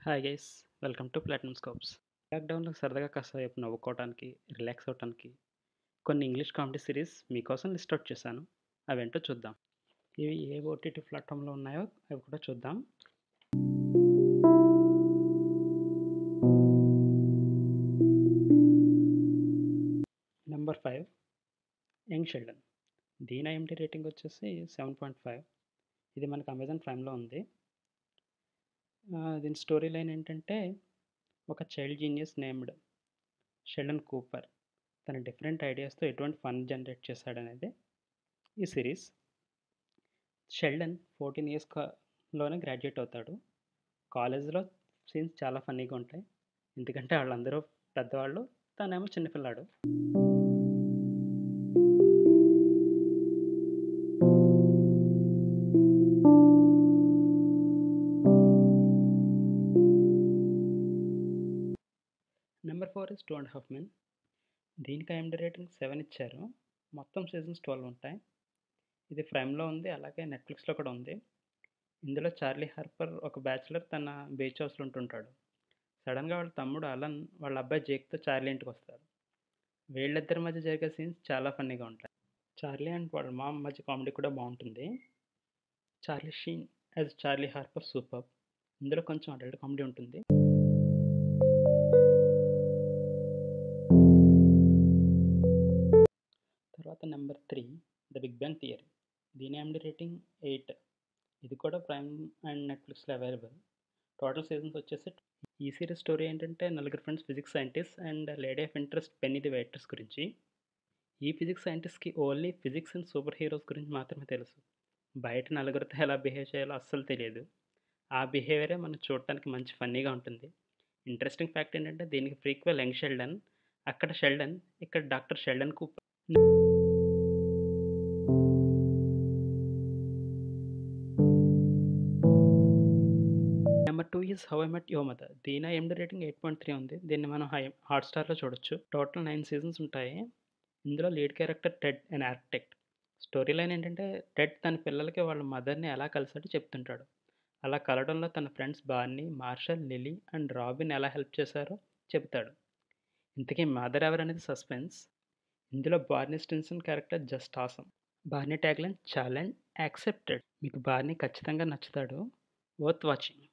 hi guys welcome to platinum scopes లాక్డౌన్లో సరదాగా కాసేపు నవ్వుకోవడానికి రిలాక్స్ అవ్వడానికి కొన్ని ఇంగ్లీష్ కామెడీ సిరీస్ మీకోసం లిస్ట్ అవుట్ చేశాను అవేంటో చూద్దాం ఇవి ఏ ఓటీటీ ప్లాట్ఫామ్లో ఉన్నాయో అవి కూడా చూద్దాం నెంబర్ ఫైవ్ యంగ్ షెల్డన్ దీని ఐఎంటీ రేటింగ్ వచ్చేసి సెవెన్ పాయింట్ ఫైవ్ ఇది మనకు అమెజాన్ ప్రైమ్లో ఉంది ఆ, దీని స్టోరీ లైన్ ఏంటంటే ఒక child genius named Sheldon Cooper తన డిఫరెంట్ ఐడియాస్తో ఎటువంటి ఫన్ జనరేట్ చేశాడనేది ఈ సిరీస్ షెల్డన్ ఫోర్టీన్ ఇయర్స్ లోనే గ్రాడ్యుయేట్ అవుతాడు కాలేజ్లో సీన్స్ చాలా ఫన్నీగా ఉంటాయి ఎందుకంటే వాళ్ళందరూ పెద్దవాళ్ళు తనేమో చిన్నపిల్లాడు number four is two and half men దీనికి ఐఎండి రేటింగ్ సెవెన్ ఇచ్చారు మొత్తం సీజన్స్ ట్వెల్వ్ ఉంటాయి ఇది ప్రైమ్లో ఉంది అలాగే నెట్ఫ్లిక్స్లో కూడా ఉంది ఇందులో చార్లీ హార్పర్ ఒక బ్యాచులర్ తన బీచ్ హౌస్లో ఉంటుంటాడు సడన్గా వాళ్ళ తమ్ముడు అలన్ వాళ్ళ అబ్బాయి జేక్తో చార్లీ ఇంటికి వస్తారు వీళ్ళిద్దరి మధ్య జరిగే సీన్స్ చాలా ఫన్నీగా ఉంటాయి చార్లీ అండ్ వాళ్ళ మామ్ మధ్య కామెడీ కూడా బాగుంటుంది Charlie Sheen as Charlie Harper super ఇందులో కొంచెం అడల్ట్ కామెడీ ఉంటుంది తర్వాత number three the big bang theory దీని ఎండి రేటింగ్ ఎయిట్ ఇది కూడా ప్రైమ్ అండ్ నెట్ఫ్లిక్స్లో అవైలబుల్ టోటల్ సీజన్స్ వచ్చేసి ఈ సిరీస్ స్టోరీ ఏంటంటే నలుగురు friends physics scientist and lady of interest Penny the waitress గురించి ఈ ఫిజిక్స్ సైంటిస్ట్కి only physics and super heroes గురించి మాత్రమే తెలుసు బయట నలుగురితో ఎలా బిహేవ్ చేయాలో అస్సలు తెలియదు ఆ బిహేవియరే మనకు చూడటానికి మంచి ఫన్నీగా ఉంటుంది ఇంట్రెస్టింగ్ ఫ్యాక్ట్ ఏంటంటే దీనికి ఫ్రీక్వెల్ యంగ్ షెల్డన్ అక్కడ షెల్డన్ ఇక్కడ doctor Sheldon Cooper number two is how I met your mother దీని IMDb rating eight point three ఉంది దీన్ని మనం హై హాట్స్టార్లో చూడొచ్చు టోటల్ నైన్ సీజన్స్ ఉంటాయి ఇందులో lead character Ted and architect story line ఏంటంటే టెడ్ తన పిల్లలకి వాళ్ళ మదర్ని ఎలా కలిసాడో చెప్తుంటాడు అలా కలవడంలో తన friends Barney Marshall Lily and Robin ఎలా హెల్ప్ చేశారో చెబుతాడు ఇంతకీ మదర్ ఎవరనేది సస్పెన్స్ ఇందులో Barney Stinson character just awesome Barney tagline challenge accepted మీకు బార్నీ ఖచ్చితంగా నచ్చుతాడు worth watching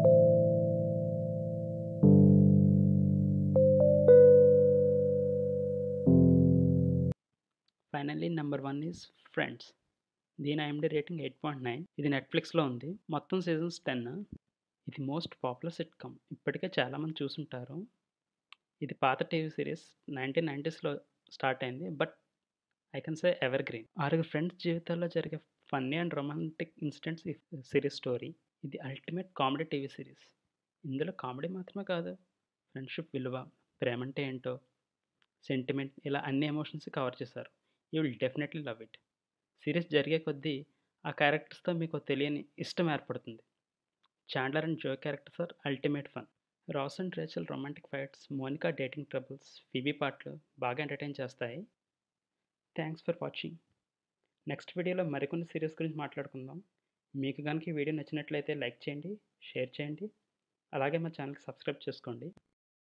finally number one is friends దీని IMDb rating eight point nine ఇది నెట్ఫ్లిక్స్లో ఉంది మొత్తం సీజన్స్ టెన్ ఇది మోస్ట్ పాపులర్ సిట్కమ్ ఇప్పటికే చాలామంది చూసుంటారు ఇది పాత టీవీ సిరీస్ నైన్టీన్ నైంటీస్లో స్టార్ట్ అయింది but I can say ever evergreen ఆరుగురు ఫ్రెండ్స్ జీవితాల్లో జరిగే ఫన్నీ అండ్ రొమాంటిక్ ఇన్సిడెంట్స్ ఈ సిరీస్ స్టోరీ ఇది అల్టిమేట్ కామెడీ టీవీ సిరీస్ ఇందులో కామెడీ మాత్రమే కాదు ఫ్రెండ్షిప్ విలువ ప్రేమ అంటే ఏంటో సెంటిమెంట్ ఇలా అన్ని ఎమోషన్స్ కవర్ చేశారు you will definitely love it series జరిగే కొద్దీ ఆ క్యారెక్టర్స్తో మీకు తెలియని ఇష్టం ఏర్పడుతుంది Chandler and Joey characters are ultimate fun Ross and Rachel romantic fights Monica dating troubles Phoebe పాటలు బాగా ఎంటర్టైన్ చేస్తాయి థ్యాంక్స్ ఫర్ వాచింగ్ నెక్స్ట్ వీడియోలో మరికొన్ని సిరీస్ గురించి మాట్లాడుకుందాం మీకు కనుక ఈ వీడియో నచ్చినట్లయితే లైక్ చేయండి షేర్ చేయండి అలాగే మా ఛానల్కి సబ్స్క్రైబ్ చేసుకోండి